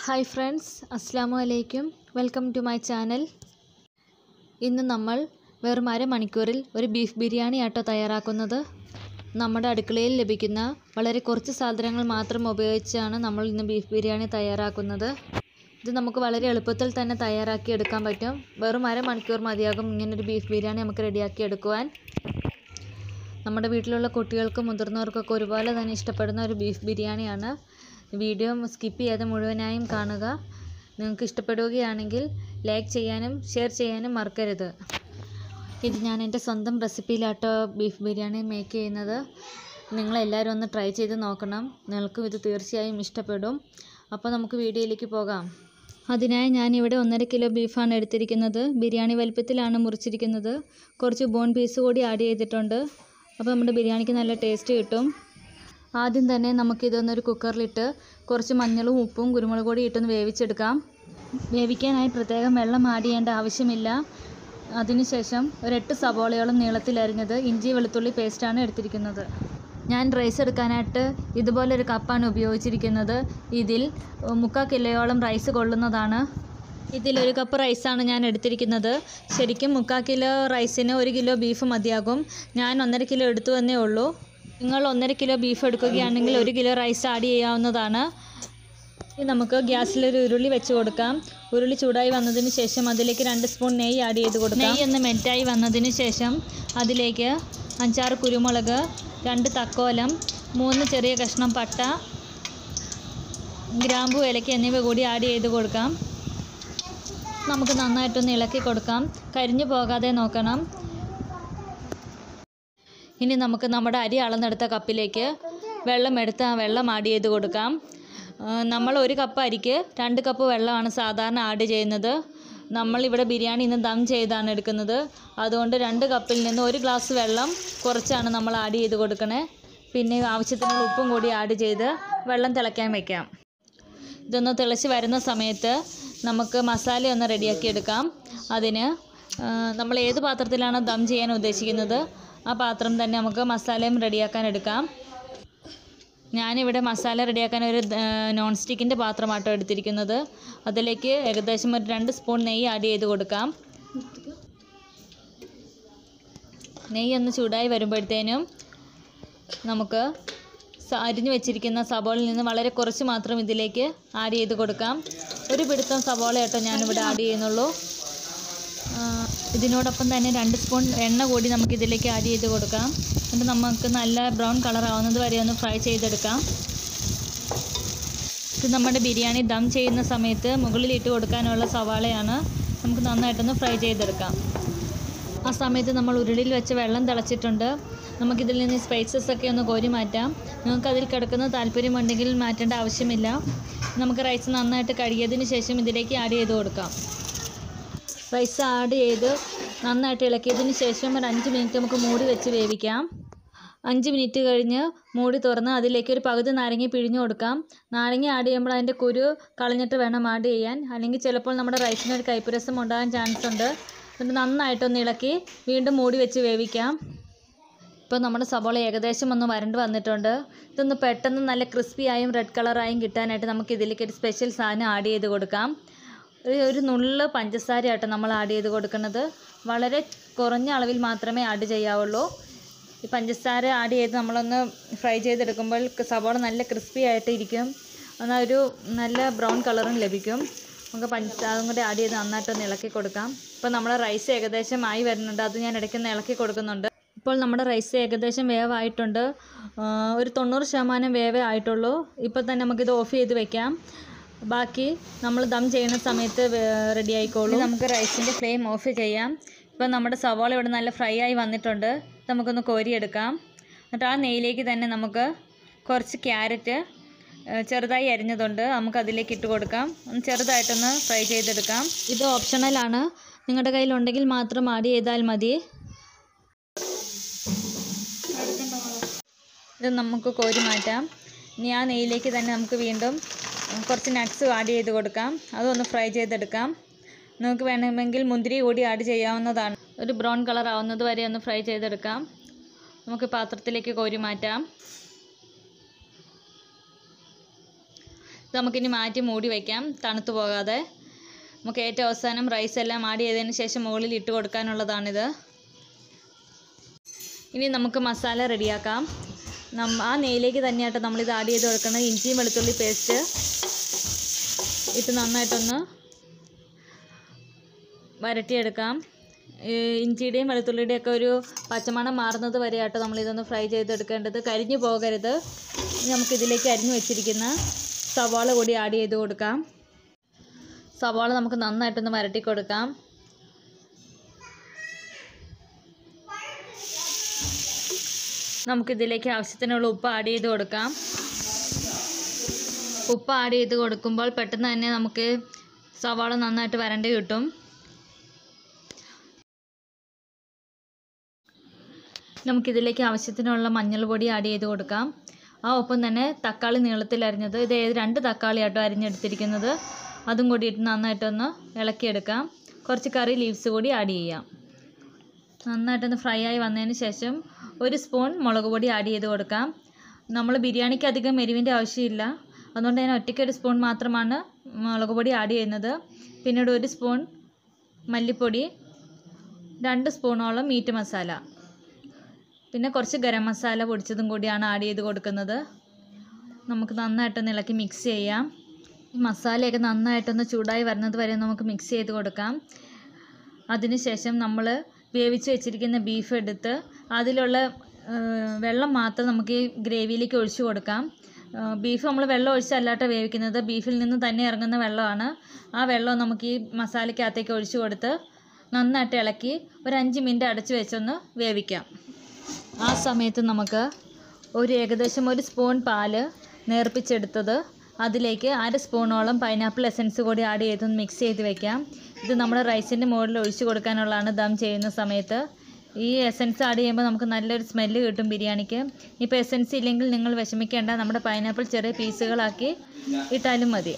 hi friends അസ്സാമു അലൈക്കും welcome to my channel ഇന്ന് നമ്മൾ വെറും അരമണിക്കൂറിൽ ഒരു ബീഫ് ബിരിയാണി ആട്ടോ തയ്യാറാക്കുന്നത് നമ്മുടെ അടുക്കളയിൽ ലഭിക്കുന്ന വളരെ കുറച്ച് സാധനങ്ങൾ മാത്രം ഉപയോഗിച്ചാണ് നമ്മൾ ഇന്ന് ബീഫ് ബിരിയാണി തയ്യാറാക്കുന്നത് ഇത് നമുക്ക് വളരെ എളുപ്പത്തിൽ തന്നെ തയ്യാറാക്കി എടുക്കാൻ പറ്റും വെറും അരമണിക്കൂർ മതിയാകും ഇങ്ങനൊരു ബീഫ് ബിരിയാണി നമുക്ക് റെഡിയാക്കി എടുക്കുവാൻ നമ്മുടെ വീട്ടിലുള്ള കുട്ടികൾക്കും മുതിർന്നവർക്കൊക്കെ ഒരുപോലെ തന്നെ ഇഷ്ടപ്പെടുന്ന ഒരു ബീഫ് ബിരിയാണിയാണ് വീഡിയോ സ്കിപ്പ് ചെയ്യാതെ മുഴുവനായും കാണുക നിങ്ങൾക്ക് ഇഷ്ടപ്പെടുകയാണെങ്കിൽ ലൈക്ക് ചെയ്യാനും ഷെയർ ചെയ്യാനും മറക്കരുത് ഇത് ഞാൻ എൻ്റെ സ്വന്തം റെസിപ്പിയിലാട്ടോ ബീഫ് ബിരിയാണി മേക്ക് ചെയ്യുന്നത് നിങ്ങളെല്ലാവരും ഒന്ന് ട്രൈ ചെയ്ത് നോക്കണം നിങ്ങൾക്കും ഇത് തീർച്ചയായും ഇഷ്ടപ്പെടും അപ്പോൾ നമുക്ക് വീഡിയോയിലേക്ക് പോകാം അതിനായി ഞാനിവിടെ ഒന്നര കിലോ ബീഫാണ് എടുത്തിരിക്കുന്നത് ബിരിയാണി വലിപ്പത്തിലാണ് മുറിച്ചിരിക്കുന്നത് കുറച്ച് ബോൺ പീസ് കൂടി ആഡ് ചെയ്തിട്ടുണ്ട് അപ്പോൾ നമ്മുടെ ബിരിയാണിക്ക് നല്ല ടേസ്റ്റ് കിട്ടും ആദ്യം തന്നെ നമുക്കിതൊന്നൊരു കുക്കറിലിട്ട് കുറച്ച് മഞ്ഞളും ഉപ്പും കുരുമുളക് പൊടി ഇട്ടൊന്ന് വേവിച്ചെടുക്കാം വേവിക്കാനായി പ്രത്യേകം വെള്ളം ആഡ് ചെയ്യേണ്ട ആവശ്യമില്ല അതിനുശേഷം ഒരു എട്ട് സവോളയോളം നീളത്തിലരിഞ്ഞത് ഇഞ്ചി വെളുത്തുള്ളി പേസ്റ്റാണ് എടുത്തിരിക്കുന്നത് ഞാൻ റൈസ് എടുക്കാനായിട്ട് ഇതുപോലൊരു കപ്പാണ് ഉപയോഗിച്ചിരിക്കുന്നത് ഇതിൽ മുക്കാൽ കിലോയോളം റൈസ് കൊള്ളുന്നതാണ് ഇതിലൊരു കപ്പ് റൈസാണ് ഞാൻ എടുത്തിരിക്കുന്നത് ശരിക്കും മുക്കാൽ കിലോ റൈസിന് ഒരു കിലോ ബീഫ് മതിയാകും ഞാൻ ഒന്നര കിലോ എടുത്തു എന്നേ ഉള്ളൂ നിങ്ങൾ ഒന്നര കിലോ ബീഫ് എടുക്കുകയാണെങ്കിൽ ഒരു കിലോ റൈസ് ആഡ് ചെയ്യാവുന്നതാണ് ഇനി നമുക്ക് ഗ്യാസിലൊരു ഉരുളി വെച്ച് കൊടുക്കാം ഉരുളി ചൂടായി വന്നതിന് ശേഷം അതിലേക്ക് രണ്ട് സ്പൂൺ നെയ്യ് ആഡ് ചെയ്ത് കൊടുക്കാം നെയ്യ് ഒന്ന് മെൽറ്റായി വന്നതിന് ശേഷം അതിലേക്ക് അഞ്ചാറ് കുരുമുളക് രണ്ട് തക്കോലം മൂന്ന് ചെറിയ കഷ്ണം പട്ട ഗ്രാമ്പു ഇലയ്ക്ക് എന്നിവ കൂടി ആഡ് ചെയ്ത് കൊടുക്കാം നമുക്ക് നന്നായിട്ടൊന്ന് ഇളക്കി കൊടുക്കാം കരിഞ്ഞു പോകാതെ നോക്കണം ഇനി നമുക്ക് നമ്മുടെ അരി അളന്നെടുത്ത കപ്പിലേക്ക് വെള്ളം എടുത്ത് ആ വെള്ളം ആഡ് ചെയ്ത് കൊടുക്കാം ആ, നമ്മൾ ഒരു കപ്പ് അരിക്ക് രണ്ട് കപ്പ് വെള്ളമാണ് സാധാരണ ആഡ് ചെയ്യുന്നത് നമ്മളിവിടെ ബിരിയാണി ഇന്ന് ദം ചെയ്താണ് എടുക്കുന്നത് അതുകൊണ്ട് രണ്ട് കപ്പിൽ നിന്ന് ഒരു ഗ്ലാസ് വെള്ളം കുറച്ചാണ് നമ്മൾ ആഡ് ചെയ്ത് കൊടുക്കണേ പിന്നെ ആവശ്യത്തിനുള്ള ഉപ്പും കൂടി ആഡ് ചെയ്ത് വെള്ളം തിളയ്ക്കാൻ വയ്ക്കാം ഇതൊന്ന് തിളച്ച് വരുന്ന സമയത്ത് നമുക്ക് മസാല ഒന്ന് റെഡിയാക്കി എടുക്കാം അതിന് ആ, നമ്മൾ ഏത് പാത്രത്തിലാണോ ദം ചെയ്യാൻ ഉദ്ദേശിക്കുന്നത് ആ പാത്രം തന്നെ നമുക്ക് മസാലയും റെഡിയാക്കാൻ എടുക്കാം ഞാനിവിടെ മസാല റെഡിയാക്കാൻ ഒരു നോൺ സ്റ്റിക്കിൻ്റെ പാത്രമാട്ടോ എടുത്തിരിക്കുന്നത് അതിലേക്ക് ഏകദേശം ഒരു രണ്ട് സ്പൂൺ നെയ്യ് ആഡ് ചെയ്ത് കൊടുക്കാം നെയ്യ് ഒന്ന് ചൂടായി വരുമ്പോഴത്തേനും നമുക്ക് സ- അരിഞ്ഞു വെച്ചിരിക്കുന്ന സബോളയിൽ നിന്ന് വളരെ കുറച്ച് മാത്രം ഇതിലേക്ക് ആഡ് ചെയ്ത് കൊടുക്കാം ഒരു പിടുത്തം സബോള കേട്ടോ ഞാനിവിടെ ആഡ് ചെയ്യുന്നുള്ളൂ ആ, ഇതിനോടൊപ്പം തന്നെ രണ്ട് സ്പൂൺ എണ്ണ കൂടി നമുക്ക് ഇതിലേക്ക് ആഡ് ചെയ്ത് കൊടുക്കാം എന്നിട്ട് നമുക്ക് നല്ല ബ്രൗൺ കളർ ആവുന്നത് വരെ ഒന്ന് ഫ്രൈ ചെയ്തെടുക്കാം ഇത് നമ്മുടെ ബിരിയാണി ദം ചെയ്യുന്ന സമയത്ത് മുകളിൽ ഇട്ട് കൊടുക്കാനുള്ള സവാളയാണ് നമുക്ക് നന്നായിട്ടൊന്ന് ഫ്രൈ ചെയ്തെടുക്കാം ആ സമയത്ത് നമ്മൾ ഉരുളിയിൽ വെച്ച് വെള്ളം തിളച്ചിട്ടുണ്ട് നമുക്കിതിൽ നിന്ന് സ്പൈസസ് ഒക്കെ ഒന്ന് കോരി മാറ്റാം നിങ്ങൾക്ക് അതിൽ കിടക്കുന്ന താല്പര്യമുണ്ടെങ്കിൽ മാറ്റേണ്ട ആവശ്യമില്ല നമുക്ക് റൈസ് നന്നായിട്ട് കഴുകിയതിന് ശേഷം ഇതിലേക്ക് ആഡ് ചെയ്ത് കൊടുക്കാം റൈസ് ആഡ് ചെയ്ത് നന്നായിട്ട് ഇളക്കിയതിന് ശേഷം ഒരു അഞ്ച് മിനിറ്റ് നമുക്ക് മൂടി വെച്ച് വേവിക്കാം അഞ്ച് മിനിറ്റ് കഴിഞ്ഞ് മൂടി തുറന്ന് അതിലേക്ക് ഒരു പകുതി നാരങ്ങ പിഴിഞ്ഞു കൊടുക്കാം നാരങ്ങ ആഡ് ചെയ്യുമ്പോൾ അതിൻ്റെ കുരു കളഞ്ഞിട്ട് വേണം ആഡ് ചെയ്യാൻ അല്ലെങ്കിൽ ചിലപ്പോൾ നമ്മുടെ റൈസിന് ഒരു കൈപ്പുരസം ഉണ്ടാകാൻ ചാൻസ് ഉണ്ട് എന്നിട്ട് നന്നായിട്ടൊന്ന് ഇളക്കി വീണ്ടും മൂടി വെച്ച് വേവിക്കാം ഇപ്പോൾ നമ്മുടെ സവോള ഏകദേശം ഒന്ന് വരണ്ട് വന്നിട്ടുണ്ട് ഇതൊന്ന് പെട്ടെന്ന് നല്ല ക്രിസ്പിയായും റെഡ് കളറായും കിട്ടാനായിട്ട് നമുക്ക് ഇതിലേക്ക് ഒരു സ്പെഷ്യൽ സാധനം ആഡ് ചെയ്ത് കൊടുക്കാം ഒരു ഒരു നുള്ള് പഞ്ചസാരയായിട്ട് നമ്മൾ ആഡ് ചെയ്ത് കൊടുക്കുന്നത് വളരെ കുറഞ്ഞ അളവിൽ മാത്രമേ ആഡ് ചെയ്യാവുള്ളൂ ഈ പഞ്ചസാര ആഡ് ചെയ്ത് നമ്മളൊന്ന് ഫ്രൈ ചെയ്തെടുക്കുമ്പോൾ സവോള നല്ല ക്രിസ്പി ആയിട്ട് ഇരിക്കും എന്നാൽ ഒരു നല്ല ബ്രൗൺ കളറും ലഭിക്കും നമുക്ക് പഞ്ചസാര കൂടി ആഡ് ചെയ്ത് നന്നായിട്ടൊന്ന് ഇളക്കി കൊടുക്കാം ഇപ്പോൾ നമ്മുടെ റൈസ് ഏകദേശം ആയി വരുന്നുണ്ട് അത് ഞാൻ ഇടയ്ക്കൊന്ന് ഇളക്കി കൊടുക്കുന്നുണ്ട് ഇപ്പോൾ നമ്മുടെ റൈസ് ഏകദേശം വേവായിട്ടുണ്ട് ആ, ഒരു തൊണ്ണൂറ് ശതമാനം വേവേ ആയിട്ടുള്ളൂ ഇപ്പോൾ തന്നെ നമുക്കിത് ഓഫ് ചെയ്ത് വെക്കാം ബാക്കി നമ്മൾ ദം ചെയ്യുന്ന സമയത്ത് റെഡി ആയിക്കോളൂ നമുക്ക് റൈസിൻ്റെ ഫ്ലെയിം ഓഫ് ചെയ്യാം ഇപ്പോൾ നമ്മുടെ സവാള ഇവിടെ നല്ല ഫ്രൈ ആയി വന്നിട്ടുണ്ട് ഇത് നമുക്കൊന്ന് കോരിയെടുക്കാം എന്നിട്ട് ആ നെയ്യിലേക്ക് തന്നെ നമുക്ക് കുറച്ച് ക്യാരറ്റ് ചെറുതായി അരിഞ്ഞതുണ്ട് നമുക്ക് അതിലേക്ക് ഇട്ട് കൊടുക്കാം ഒന്ന് ചെറുതായിട്ടൊന്ന് ഫ്രൈ ചെയ്തെടുക്കാം ഇത് ഓപ്ഷണലാണ് നിങ്ങളുടെ കയ്യിലുണ്ടെങ്കിൽ മാത്രം ആഡ് ചെയ്താൽ മതി ഇത് നമുക്ക് കോരി മാറ്റാം ഇനി ആ നെയ്യിലേക്ക് തന്നെ നമുക്ക് വീണ്ടും കുറച്ച് നട്ട്സ് ആഡ് ചെയ്ത് കൊടുക്കാം അതൊന്ന് ഫ്രൈ ചെയ്തെടുക്കാം നമുക്ക് വേണമെങ്കിൽ മുന്തിരി കൂടി ആഡ് ചെയ്യാവുന്നതാണ് ഒരു ബ്രൗൺ കളർ ആവുന്നത് വരെ ഒന്ന് ഫ്രൈ ചെയ്തെടുക്കാം നമുക്ക് പാത്രത്തിലേക്ക് കോരി മാറ്റാം നമുക്കിനി മാറ്റി മൂടി വയ്ക്കാം തണുത്തു പോകാതെ നമുക്ക് ഏറ്റവും അവസാനം റൈസ് എല്ലാം ആഡ് ചെയ്തതിന് ശേഷം മുകളിൽ ഇട്ട് കൊടുക്കാനുള്ളതാണിത് ഇനി നമുക്ക് മസാല റെഡിയാക്കാം നമ്മ ആ നെയ്യിലേക്ക് തന്നെയാട്ടോ നമ്മളിത് ആഡ് ചെയ്ത് കൊടുക്കുന്നത് ഇഞ്ചിയും വെളുത്തുള്ളി പേസ്റ്റ് ഇട്ട് നന്നായിട്ടൊന്ന് വരട്ടിയെടുക്കാം ഈ ഇഞ്ചിയുടെയും വെളുത്തുള്ളിയുടെയും ഒക്കെ ഒരു പച്ചമണം മാറുന്നത് വരെയാട്ടോ നമ്മളിതൊന്ന് ഫ്രൈ ചെയ്തെടുക്കേണ്ടത് കരിഞ്ഞു പോകരുത് ഇനി നമുക്കിതിലേക്ക് അരിഞ്ഞു വെച്ചിരിക്കുന്ന സവാള കൂടി ആഡ് ചെയ്ത് കൊടുക്കാം സവാള നമുക്ക് നന്നായിട്ടൊന്ന് വരട്ടി കൊടുക്കാം നമുക്കിതിലേക്ക് ആവശ്യത്തിനുള്ള ഉപ്പ് ആഡ് ചെയ്ത് കൊടുക്കാം ഉപ്പ് ആഡ് ചെയ്ത് കൊടുക്കുമ്പോൾ പെട്ടെന്ന് തന്നെ നമുക്ക് സവാള നന്നായിട്ട് വരണ്ട് കിട്ടും നമുക്കിതിലേക്ക് ആവശ്യത്തിനുള്ള മഞ്ഞൾ പൊടി ആഡ് ചെയ്ത് കൊടുക്കാം ആ ഒപ്പം തന്നെ തക്കാളി നീളത്തിൽ അരിഞ്ഞത് ഇത് ഏത് രണ്ട് തക്കാളി ആട്ടോ അരിഞ്ഞെടുത്തിരിക്കുന്നത് അതും കൂടി ഇട്ട് നന്നായിട്ടൊന്ന് ഇളക്കിയെടുക്കാം കുറച്ച് കറി ലീവ്സ് കൂടി ആഡ് ചെയ്യാം നന്നായിട്ടൊന്ന് ഫ്രൈ ആയി വന്നതിന് ശേഷം ഒരു സ്പൂൺ മുളക് പൊടി ആഡ് ചെയ്ത് കൊടുക്കാം നമ്മൾ ബിരിയാണിക്ക് അധികം എരിവിൻ്റെ ആവശ്യമില്ല അതുകൊണ്ട് ഞാൻ ഒറ്റയ്ക്ക് ഒരു സ്പൂൺ മാത്രമാണ് മുളക് പൊടി ആഡ് ചെയ്യുന്നത് പിന്നീട് ഒരു സ്പൂൺ മല്ലിപ്പൊടി രണ്ട് സ്പൂണോളം മീറ്റ് മസാല പിന്നെ കുറച്ച് ഗരം മസാല പൊടിച്ചതും കൂടിയാണ് ആഡ് ചെയ്ത് കൊടുക്കുന്നത് നമുക്ക് നന്നായിട്ടൊന്ന് ഇളക്കി മിക്സ് ചെയ്യാം ഈ മസാലയൊക്കെ നന്നായിട്ടൊന്ന് ചൂടായി വരുന്നത് വരെ നമുക്ക് മിക്സ് ചെയ്ത് കൊടുക്കാം അതിനുശേഷം നമ്മൾ വേവിച്ച് വെച്ചിരിക്കുന്ന ബീഫ് എടുത്ത് അതിലുള്ള വെള്ളം മാത്രം നമുക്ക് ഈ ഗ്രേവിയിലേക്ക് ഒഴിച്ചു കൊടുക്കാം ബീഫ് നമ്മൾ വെള്ളം ഒഴിച്ചല്ലാട്ടോ വേവിക്കുന്നത് ബീഫിൽ നിന്ന് തന്നെ ഇറങ്ങുന്ന വെള്ളമാണ് ആ വെള്ളം നമുക്ക് ഈ മസാലയ്ക്കകത്തേക്ക് ഒഴിച്ചു കൊടുത്ത് നന്നായിട്ട് ഇളക്കി ഒരു അഞ്ച് മിനിറ്റ് അടച്ചു വെച്ചൊന്ന് വേവിക്കാം ആ സമയത്ത് നമുക്ക് ഒരു ഏകദേശം ഒരു സ്പൂൺ പാല് നേർപ്പിച്ചെടുത്തത് അതിലേക്ക് അര സ്പൂണോളം പൈനാപ്പിൾ എസൻസ് കൂടി ആഡ് ചെയ്തൊന്ന് മിക്സ് ചെയ്ത് വെക്കാം ഇത് നമ്മുടെ റൈസിൻ്റെ മുകളിൽ ഒഴിച്ചു കൊടുക്കാനുള്ളതാണ് ദം ചെയ്യുന്ന സമയത്ത് ഈ എസൻസ് ആഡ് ചെയ്യുമ്പോൾ നമുക്ക് നല്ലൊരു സ്മെല്ല് കിട്ടും ബിരിയാണിക്ക് ഇപ്പോൾ എസൻസ് ഇല്ലെങ്കിൽ നിങ്ങൾ വിഷമിക്കേണ്ട നമ്മുടെ പൈനാപ്പിൾ ചെറിയ പീസുകളാക്കി ഇട്ടാലും മതി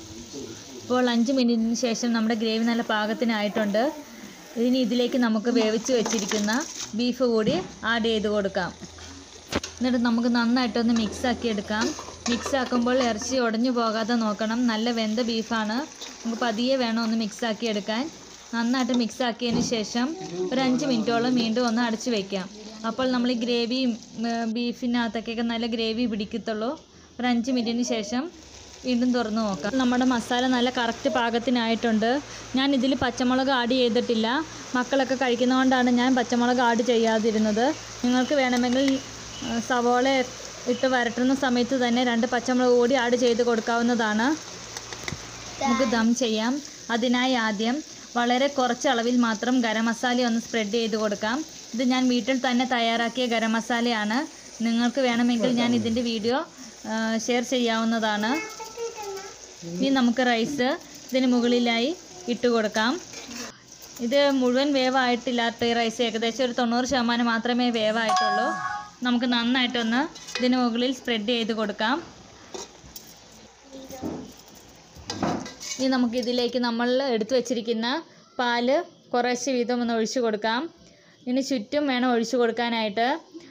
ഇപ്പോൾ അഞ്ച് മിനിറ്റിന് ശേഷം നമ്മുടെ ഗ്രേവി നല്ല പാകത്തിനായിട്ടുണ്ട് ഇനി ഇതിലേക്ക് നമുക്ക് വേവിച്ച് വെച്ചിരിക്കുന്ന ബീഫ് കൂടി ആഡ് ചെയ്ത് കൊടുക്കാം എന്നിട്ട് നമുക്ക് നന്നായിട്ടൊന്ന് മിക്സ് ആക്കി എടുക്കാം മിക്സ് ആക്കുമ്പോൾ ഇറച്ചി ഉടഞ്ഞു പോകാതെ നോക്കണം നല്ല വെന്ത ബീഫാണ് നമുക്ക് പതിയെ വേണം ഒന്ന് മിക്സ് ആക്കി എടുക്കാൻ നന്നായിട്ട് മിക്സ് ആക്കിയതിന് ശേഷം ഒരു അഞ്ച് മിനിറ്റോളം വീണ്ടും ഒന്ന് അടച്ചു വയ്ക്കാം അപ്പോൾ നമ്മൾ ഈ ഗ്രേവിയും ബീഫിനകത്തൊക്കെ നല്ല ഗ്രേവി പിടിക്കത്തുള്ളൂ ഒരു അഞ്ച് മിനിറ്റിന് ശേഷം വീണ്ടും തുറന്ന് നോക്കാം നമ്മുടെ മസാല നല്ല കറക്റ്റ് പാകത്തിനായിട്ടുണ്ട് ഞാൻ ഇതിൽ പച്ചമുളക് ആഡ് ചെയ്തിട്ടില്ല മക്കളൊക്കെ കഴിക്കുന്നതുകൊണ്ടാണ് ഞാൻ പച്ചമുളക് ആഡ് ചെയ്യാതിരുന്നത് നിങ്ങൾക്ക് വേണമെങ്കിൽ ആ, സവോള ഇട്ട് വരട്ടുന്ന സമയത്ത് തന്നെ രണ്ട് പച്ചമുളക് കൂടി ആഡ് ചെയ്ത് കൊടുക്കാവുന്നതാണ് നമുക്ക് ദം ചെയ്യാം അതിനായി ആദ്യം വളരെ കുറച്ച് അളവിൽ മാത്രം ഗരം മസാല ഒന്ന് സ്പ്രെഡ് ചെയ്ത് കൊടുക്കാം ഇത് ഞാൻ വീട്ടിൽ തന്നെ തയ്യാറാക്കിയ ഗരം മസാലയാണ് നിങ്ങൾക്ക് വേണമെങ്കിൽ ഞാൻ ഇതിൻ്റെ വീഡിയോ ഷെയർ ചെയ്യാവുന്നതാണ് ഇനി നമുക്ക് റൈസ് ഇതിന് മുകളിലായി ഇട്ട് കൊടുക്കാം ഇത് മുഴുവൻ വേവായിട്ടില്ലാത്ത ഈ റൈസ് ഏകദേശം ഒരു തൊണ്ണൂറ് ശതമാനം മാത്രമേ വേവായിട്ടുള്ളൂ നമുക്ക് നന്നായിട്ടൊന്ന് ഇതിന് മുകളിൽ സ്പ്രെഡ് ചെയ്ത് കൊടുക്കാം ഇനി നമുക്ക് ഇതിലേക്ക് നമ്മൾ എടുത്തു വച്ചിരിക്കുന്ന പാല് കുറേശ്ശെ വീതം ഒന്ന് ഒഴിച്ചു കൊടുക്കാം ഇതിന് ചുറ്റും വേണം ഒഴിച്ചു കൊടുക്കാനായിട്ട്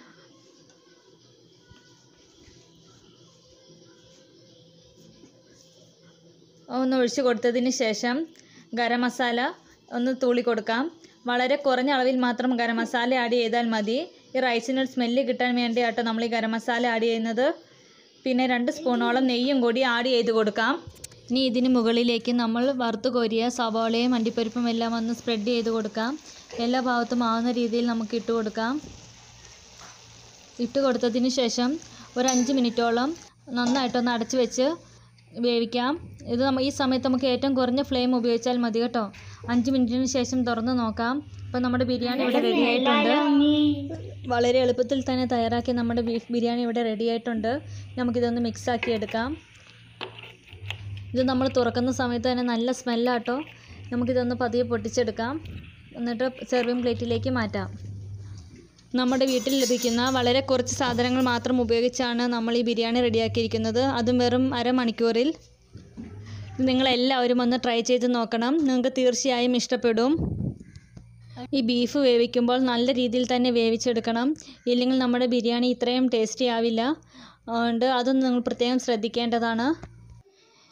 ഒന്ന് ഒഴിച്ചു കൊടുത്തതിന് ശേഷം ഗരം മസാല ഒന്ന് തൂളി കൊടുക്കാം വളരെ കുറഞ്ഞ അളവിൽ മാത്രം ഗരം മസാല ആഡ് ചെയ്താൽ മതി ഈ റൈസിനൊരു സ്മെല്ല് കിട്ടാൻ വേണ്ടിയാട്ടോ നമ്മൾ ഈ ഗരം മസാല ആഡ് ചെയ്യുന്നത് പിന്നെ രണ്ട് സ്പൂണോളം നെയ്യും കൂടി ആഡ് ചെയ്ത് കൊടുക്കാം ഇനി ഇതിന് മുകളിലേക്ക് നമ്മൾ വറുത്ത് കോരിയ സവാളയും അണ്ടിപ്പരിപ്പും എല്ലാം ഒന്ന് സ്പ്രെഡ് ചെയ്ത് കൊടുക്കാം എല്ലാ ഭാഗത്തും ആവുന്ന രീതിയിൽ നമുക്ക് ഇട്ട് കൊടുക്കാം ഇട്ട് കൊടുത്തതിന് ശേഷം ഒരു അഞ്ച് മിനിറ്റോളം നന്നായിട്ടൊന്ന് അടച്ച് വെച്ച് വേവിക്കാം ഇത് നമ്മ ഈ സമയത്ത് നമുക്ക് ഏറ്റവും കുറഞ്ഞ ഫ്ലെയിം ഉപയോഗിച്ചാൽ മതി കേട്ടോ അഞ്ച് മിനിറ്റിന് ശേഷം തുറന്ന് നോക്കാം അപ്പോൾ നമ്മുടെ ബിരിയാണി ഇവിടെ റെഡി ആയിട്ടുണ്ട് വളരെ എളുപ്പത്തിൽ തന്നെ തയ്യാറാക്കിയ നമ്മുടെ ബീഫ് ബിരിയാണി ഇവിടെ റെഡി ആയിട്ടുണ്ട് നമുക്കിതൊന്ന് മിക്സ് ആക്കി എടുക്കാം ഇത് നമ്മൾ തുറക്കുന്ന സമയത്ത് തന്നെ നല്ല സ്മെല്ലാട്ടോ നമുക്കിതൊന്ന് പതിയെ പൊട്ടിച്ചെടുക്കാം എന്നിട്ട് സെർവിങ് പ്ലേറ്റിലേക്ക് മാറ്റാം നമ്മുടെ വീട്ടിൽ ലഭിക്കുന്ന വളരെ കുറച്ച് സാധനങ്ങൾ മാത്രം ഉപയോഗിച്ചാണ് നമ്മൾ ഈ ബിരിയാണി റെഡിയാക്കിയിരിക്കുന്നത് അതും വെറും അരമണിക്കൂറിൽ നിങ്ങളെല്ലാവരും ഒന്ന് ട്രൈ ചെയ്ത് നോക്കണം നിങ്ങൾക്ക് തീർച്ചയായും ഇഷ്ടപ്പെടും ഈ ബീഫ് വേവിക്കുമ്പോൾ നല്ല രീതിയിൽ തന്നെ വേവിച്ചെടുക്കണം ഇല്ലെങ്കിൽ നമ്മുടെ ബിരിയാണി ഇത്രയും ടേസ്റ്റി ആവില്ല അതുകൊണ്ട് അതൊന്ന് നിങ്ങൾ പ്രത്യേകം ശ്രദ്ധിക്കേണ്ടതാണ്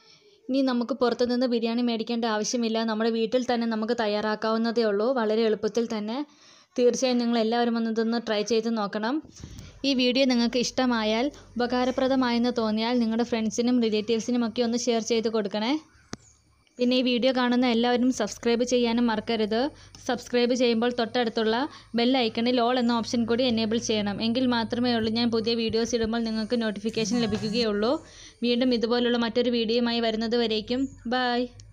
ഇനി നമുക്ക് പുറത്തുനിന്ന് ബിരിയാണി മേടിക്കേണ്ട ആവശ്യമില്ല നമ്മുടെ വീട്ടിൽ തന്നെ നമുക്ക് തയ്യാറാക്കാവുന്നതേ ഉള്ളൂ വളരെ എളുപ്പത്തിൽ തന്നെ തീർച്ചയായും നിങ്ങൾ എല്ലാവരും ഒന്ന് ഇതൊന്ന് ട്രൈ ചെയ്ത് നോക്കണം ഈ വീഡിയോ നിങ്ങൾക്ക് ഇഷ്ടമായാൽ ഉപകാരപ്രദമായെന്ന് തോന്നിയാൽ നിങ്ങളുടെ ഫ്രണ്ട്സിനും റിലേറ്റീവ്സിനും ഒക്കെ ഒന്ന് ഷെയർ ചെയ്ത് കൊടുക്കണേ പിന്നെ ഈ വീഡിയോ കാണുന്ന എല്ലാവരും സബ്സ്ക്രൈബ് ചെയ്യാനും മറക്കരുത് സബ്സ്ക്രൈബ് ചെയ്യുമ്പോൾ തൊട്ടടുത്തുള്ള ബെൽ ഐക്കണിൽ ഓൾ എന്ന ഓപ്ഷൻ കൂടി എനേബിൾ ചെയ്യണം എങ്കിൽ മാത്രമേ ഉള്ളൂ ഞാൻ പുതിയ വീഡിയോസ് ഇടുമ്പോൾ നിങ്ങൾക്ക് നോട്ടിഫിക്കേഷൻ ലഭിക്കുകയുള്ളൂ വീണ്ടും ഇതുപോലുള്ള മറ്റൊരു വീഡിയോയുമായി വരുന്നത് വരേക്കും ബൈ